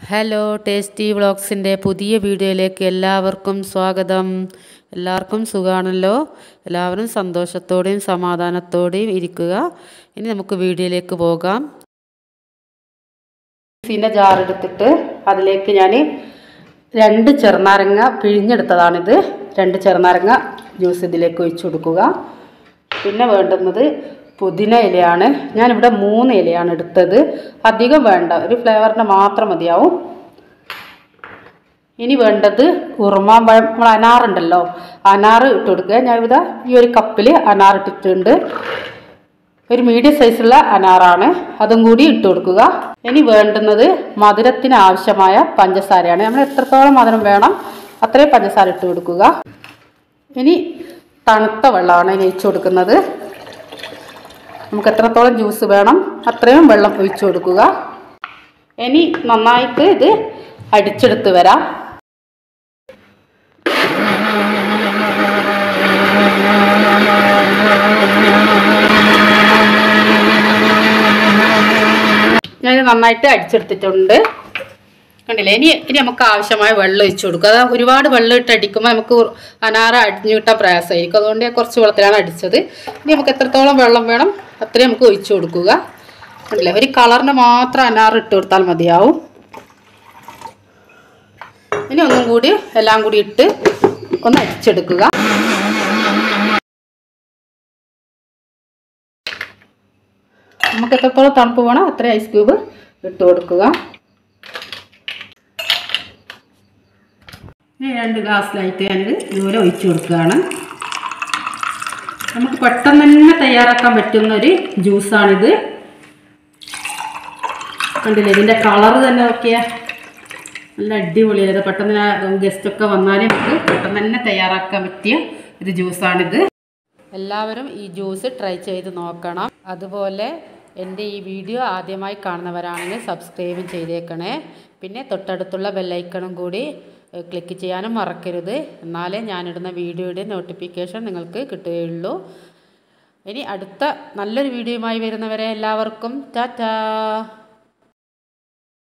hello tasty വ്ളോഗ്സിൻ്റെ പുതിയ വീഡിയോയിലേക്ക് എല്ലാവർക്കും സ്വാഗതം എല്ലാവർക്കും സുഖമാണല്ലോ എല്ലാവരും സന്തോഷത്തോടെയും സമാധാനത്തോടെയും ഇരിക്കുക ഇനി നമുക്ക് വീഡിയോയിലേക്ക് പോകാം മിക്സീൻ്റെ ജാറെടുത്തിട്ട് അതിലേക്ക് ഞാൻ രണ്ട് ചെറുനാരങ്ങ പിഴിഞ്ഞെടുത്തതാണിത് രണ്ട് ചെറുനാരങ്ങ ജ്യൂസ് ഇതിലേക്ക് ഒഴിച്ചു കൊടുക്കുക പിന്നെ വേണ്ടുന്നത് പുതിന ഇലയാണ് ഞാനിവിടെ മൂന്ന് ഇലയാണ് എടുത്തത് അധികം വേണ്ട ഒരു ഫ്ലേവറിന് മാത്രം മതിയാവും ഇനി വേണ്ടത് ഉറുമാമ്പഴം നമ്മൾ അനാറുണ്ടല്ലോ അനാറ് ഇട്ട് കൊടുക്കുക ഞാനിവിടെ ഈ ഒരു കപ്പിൽ അനാർ ഇട്ടിട്ടുണ്ട് ഒരു മീഡിയം സൈസുള്ള അനാറാണ് അതും കൂടി ഇട്ട് കൊടുക്കുക ഇനി വേണ്ടുന്നത് മധുരത്തിന് ആവശ്യമായ പഞ്ചസാരയാണ് നമ്മൾ എത്രത്തോളം മധുരം വേണം അത്രയും പഞ്ചസാര ഇട്ട് കൊടുക്കുക ഇനി തണുത്ത വെള്ളമാണ് ഇനി ഒഴിച്ചു കൊടുക്കുന്നത് നമുക്ക് എത്രത്തോളം ജ്യൂസ് വേണം അത്രയും വെള്ളം ഒഴിച്ചു കൊടുക്കുക ഇനി നന്നായിട്ട് ഇത് അടിച്ചെടുത്ത് വരാം ഞാൻ നന്നായിട്ട് അടിച്ചെടുത്തിട്ടുണ്ട് കണ്ടില്ലേ ഇനി ഇനി നമുക്ക് ആവശ്യമായ വെള്ളം ഒഴിച്ചു കൊടുക്കുക അത് ഒരുപാട് വെള്ളം ഇട്ട് അടിക്കുമ്പോൾ നമുക്ക് അനാറ അടിഞ്ഞു കിട്ടാൻ പ്രയാസമായിരിക്കും അതുകൊണ്ട് ഞാൻ കുറച്ച് വെള്ളത്തിലാണ് അടിച്ചത് ഇനി നമുക്ക് എത്രത്തോളം വെള്ളം വേണം അത്രയും നമുക്ക് ഒഴിച്ചു കൊടുക്കുക കണ്ടില്ലേ ഒരു കളറിന് മാത്രം അനാറ് ഇട്ട് കൊടുത്താൽ മതിയാവും ഇനി ഒന്നും കൂടി എല്ലാം കൂടി ഇട്ട് ഒന്ന് അടിച്ചെടുക്കുക നമുക്ക് എത്രത്തോളം തണുപ്പ് വേണം അത്രയും ഐസ് ക്യൂബ് ഇട്ട് കൊടുക്കുക ഇനി രണ്ട് ഗ്ലാസ്സിലായിട്ട് ഞാനിത് ഇതുപോലെ ഒഴിച്ചു കൊടുക്കുകയാണ് നമുക്ക് പെട്ടെന്ന് തന്നെ തയ്യാറാക്കാൻ പറ്റുന്ന ഒരു ജ്യൂസാണിത് കണ്ടില്ലേ ഇതിൻ്റെ കളർ തന്നെ നോക്കിയാൽ നല്ല അടിപൊളിയായത് പെട്ടെന്ന് ഗസ്റ്റൊക്കെ വന്നാൽ നമുക്ക് പെട്ടെന്ന് തന്നെ തയ്യാറാക്കാൻ പറ്റിയ ഒരു ജ്യൂസാണിത് എല്ലാവരും ഈ ജ്യൂസ് ട്രൈ ചെയ്ത് നോക്കണം അതുപോലെ എൻ്റെ ഈ വീഡിയോ ആദ്യമായി കാണുന്നവരാണെങ്കിൽ സബ്സ്ക്രൈബും ചെയ്തേക്കണേ പിന്നെ തൊട്ടടുത്തുള്ള ബെല്ലൈക്കണും കൂടി ക്ലിക്ക് ചെയ്യാനും മറക്കരുത് എന്നാലേ ഞാനിടുന്ന വീഡിയോയുടെ നോട്ടിഫിക്കേഷൻ നിങ്ങൾക്ക് കിട്ടുകയുള്ളൂ ഇനി അടുത്ത നല്ലൊരു വീഡിയോയുമായി വരുന്നവരെ എല്ലാവർക്കും ടാറ്റാ